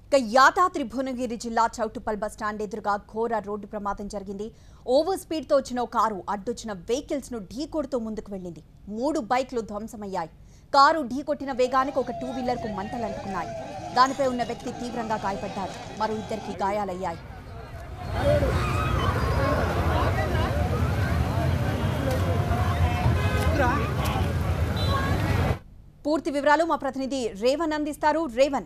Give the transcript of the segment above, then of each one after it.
ఇక యాదాద్రి భువనగిరి జిల్లా Choutuppal bus stand ఎదురుగా ఘోర రోడ్డు ప్రమాదం జరిగింది ఓవర్ స్పీడ్తో వచ్చిన ఓ కారు అడ్డొచ్చిన వెహికల్స్ ను ఢీకొడుతూ ముందుకు వెళ్ళింది మూడు బైక్లు ధ్వంసమయ్యాయి కారు ఢీకొట్టిన వేగానికి ఒక టూ వీలర్ కు మంటలు అంటుకున్నాయి దానిపై ఉన్న వ్యక్తి తీవ్రంగా గాయపడ్డారు మరో ఇద్దరికి గాయాలయ్యాయి పూర్తి వివరాలు మా ప్రతినిధి రేవన్ అందిస్తారు రేవన్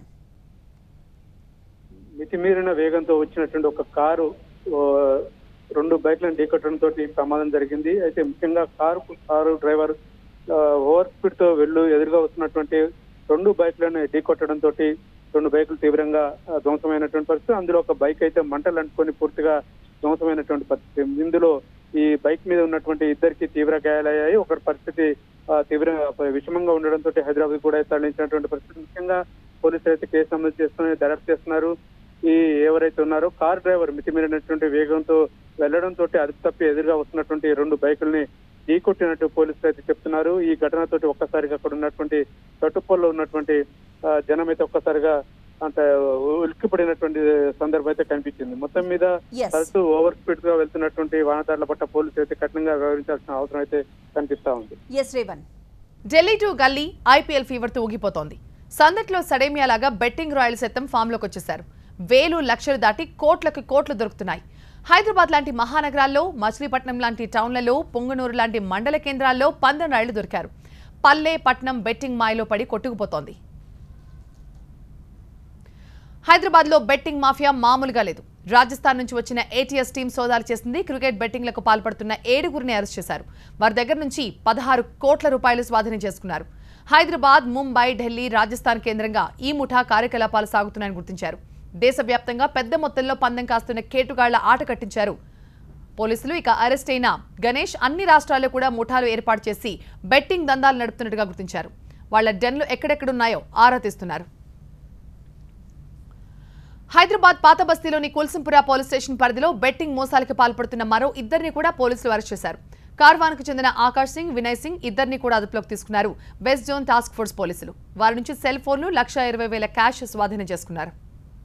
మితిమీరిన వేగంతో వచ్చినటువంటి ఒక కారు ఓ, రెండు బైక్లను ఢీకొట్టడంతో ప్రమాదం జరిగింది అయితే ముఖ్యంగా కారు కారు డ్రైవర్ ఆ, ఓవర్ స్పీడ్ తో వెళ్ళు ఎదురుగా వస్తున్నటువంటి రెండు బైక్లను ఢీకొట్టడంతో రెండు బైకులు తీవ్రంగా ఆ, ధ్వంసమైనటువంటి పరిస్థితి అందులో ఒక బైక్ అయితే మంటలు అంటుకొని పూర్తిగా ధ్వంసమైనటువంటి పరిస్థితి ఇందులో ఈ బైక్ మీద ఉన్నటువంటి ఇద్దరికి తీవ్ర గాయాలయ్యాయి ఒకరి పరిస్థితి ఆ, తీవ్ర విషమంగా ఉండడంతో హైదరాబాద్ కూడా తరలించినటువంటి పరిస్థితి ముఖ్యంగా పోలీసులు అయితే కేసు నమోదు చేస్తున్నారు దర్యాప్తు చేస్తున్నారు ఈ ఎవరైతే ఉన్నారో కార్ డ్రైవర్ మితిమీరినటువంటి వేగంతో వెళ్లడంతో అదుపు తప్పి ఎదురుగా వస్తున్నటువంటి రెండు బైకుల్ని ఢీకొట్టినట్టు పోలీసులు అయితే చెప్తున్నారు ఈ ఘటనతోటి ఒక్కసారిగా అక్కడ ఉన్నటువంటి తట్టుపోల్లో ఉన్నటువంటి ఆ, జనం అయితే ఒక్కసారిగా అంత ఉలిక్కిపడినటువంటి సందర్భం అయితే కనిపించింది మొత్తం మీద Yes. తరచూ ఓవర్ స్పీడ్ గా వెళ్తున్నటువంటి వాహనదారుల పట్ల పోలీసులు అయితే కఠినంగా వ్యవహరించాల్సిన అవసరం అయితే కనిపిస్తా ఉంది ఎస్ రేవన్ ఢిల్లీ టు గల్లీ ఐపీఎల్ ఫీవర్తో ఊగిపోతోంది సందట్లో సడేమియాలాగా బెట్టింగ్ రాయల్ సైతం ఫామ్లోకి వచ్చేశారు వేలు లక్షలు దాటి కోట్లకు కోట్లు దొరుకుతున్నాయి హైదరాబాద్ లాంటి మహానగరాల్లో మచిలీపట్నం లాంటి టౌన్లలో పొంగనూరు లాంటి మండల కేంద్రాల్లో పందెం రాళ్లు దొరికారు పల్లె పట్నం బెట్టింగ్ మాయలో పడి కొట్టుకుపోతోంది హైదరాబాద్ లో బెట్టింగ్ మాఫియా మామూలుగా లేదు రాజస్థాన్ నుంచి వచ్చిన ఏటీఎస్ టీం సోదాలు చేసింది క్రికెట్ బెట్టింగ్లకు పాల్పడుతున్న ఏడుగురిని అరెస్ట్ చేశారు వారి దగ్గర నుంచి పదహారు కోట్ల రూపాయలు స్వాధీనం చేసుకున్నారు హైదరాబాద్ ముంబై ఢిల్లీ రాజస్థాన్ కేంద్రంగా ఈ ముఠా కార్యకలాపాలు సాగుతున్నాయని గుర్తించారు దేశవ్యాప్తంగా పెద్ద మొత్తంలో పందెం కాస్తున్న కేటుగాళ్ల ఆట కట్టించారు పోలీసులు ఇక అరెస్ట్ అయిన గణేష్ అన్ని రాష్ట్రాల్లో కూడా ముఠాలు ఏర్పాటు చేసి బెట్టింగ్ దందాలు నడుపుతున్నట్టుగా గుర్తించారు వాళ్ల డెన్లు ఎక్కడెక్కడున్నాయో ఆరా తీస్తున్నారు హైదరాబాద్ పాత బస్తీలోని కుల్సింపుర పోలీస్ స్టేషన్ పరిధిలో బెట్టింగ్ మోసాలకు పాల్పడుతున్న మరో ఇద్దరిని కూడా పోలీసులు అరెస్ట్ చేశారు కార్వాన్కు చెందిన ఆకాష్ సింగ్ వినయ్ సింగ్ ఇద్దరిని కూడా అదుపులోకి తీసుకున్నారు వెస్ట్ జోన్ టాస్క్ ఫోర్స్ పోలీసులు వారి నుంచి సెల్ ఫోన్లు లక్ష ఇరవై వేల క్యాష్ స్వాధీనం చేసుకున్నారు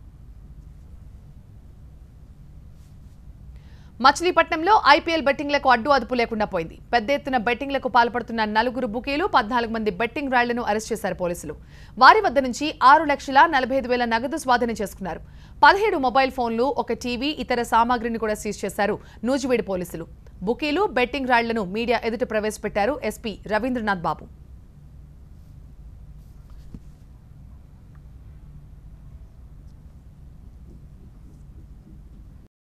మచిలీపట్నంలో ఐపీఎల్ బెట్టింగ్లకు అడ్డు అదుపు లేకుండా పోయింది పెద్ద ఎత్తున బెట్టింగ్లకు పాల్పడుతున్న నలుగురు బుకీలు పద్నాలుగు మంది బెట్టింగ్ రాళ్లను అరెస్ట్ చేశారు పోలీసులు వారి వద్ద నుంచి ఆరు లక్షల నలభై ఐదు వేల నగదు స్వాధీనం చేసుకున్నారు పదిహేడు మొబైల్ ఫోన్లు ఒక టీవీ ఇతర సామాగ్రిని కూడా సీజ్ చేశారు నూజివీడు పోలీసులు బుకీలు బెట్టింగ్ రాళ్లను మీడియా ఎదుట ప్రవేశపెట్టారు ఎస్పీ రవీంద్రనాథ్ బాబు